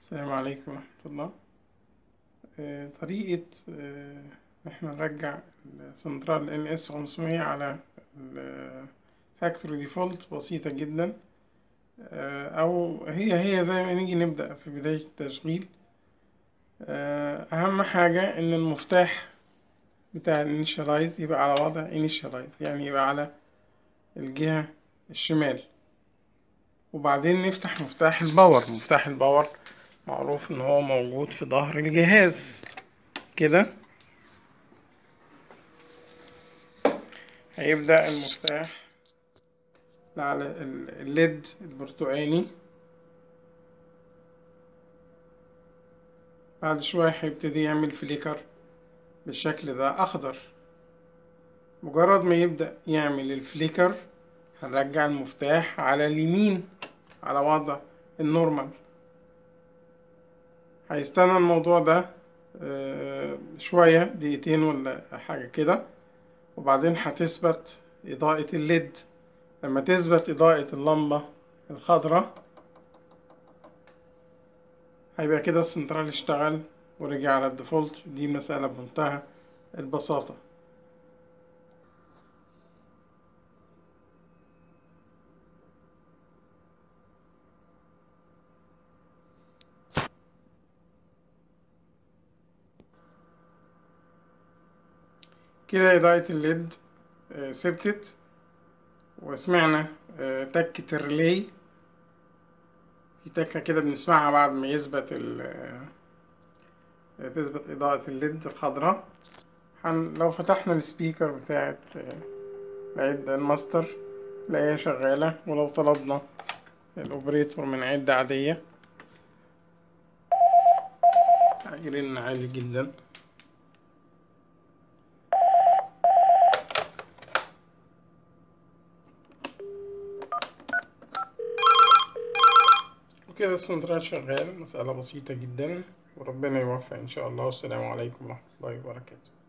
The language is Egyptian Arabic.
السلام عليكم ورحمة الله آه، طريقة آه، إن احنا نرجع السنترال ان اس 500 على الفاكتوري ديفولت بسيطة جدا آه، أو هي هي زي ما نيجي نبدأ في بداية التشغيل آه، أهم حاجة إن المفتاح بتاع الانيشالايز يبقى على وضع انيشالايز يعني يبقى على الجهة الشمال وبعدين نفتح مفتاح الباور مفتاح الباور معروف ان هو موجود في ظهر الجهاز كده هيبدأ المفتاح على ال- الليد البرتقاني بعد شوية هيبتدي يعمل فليكر بالشكل ده أخضر مجرد ما يبدأ يعمل الفليكر هنرجع المفتاح على اليمين على وضع النورمال هيستنى الموضوع ده آه، شوية دقيقتين ولا حاجة كده وبعدين هتثبت إضاءة الليد لما تثبت إضاءة اللمبة الخضراء هيبقى كده السنترال اشتغل ورجع على الديفولت دي مسألة بمنتهى البساطة كده إضاءة الليد آه، ثبتت وسمعنا آه، تكة الريلي في تكة كده بنسمعها بعد ما يثبت ال آه، تثبت إضاءة الليد الخضراء هن لو فتحنا السبيكر بتاعت آه، العدة الماستر نلاقيها شغالة ولو طلبنا الأوبريتور من عدة عادية هيرن عالي جدا وكده السنترال شغال مسألة بسيطة جدا وربنا يوفق إن شاء الله والسلام عليكم ورحمة الله وبركاته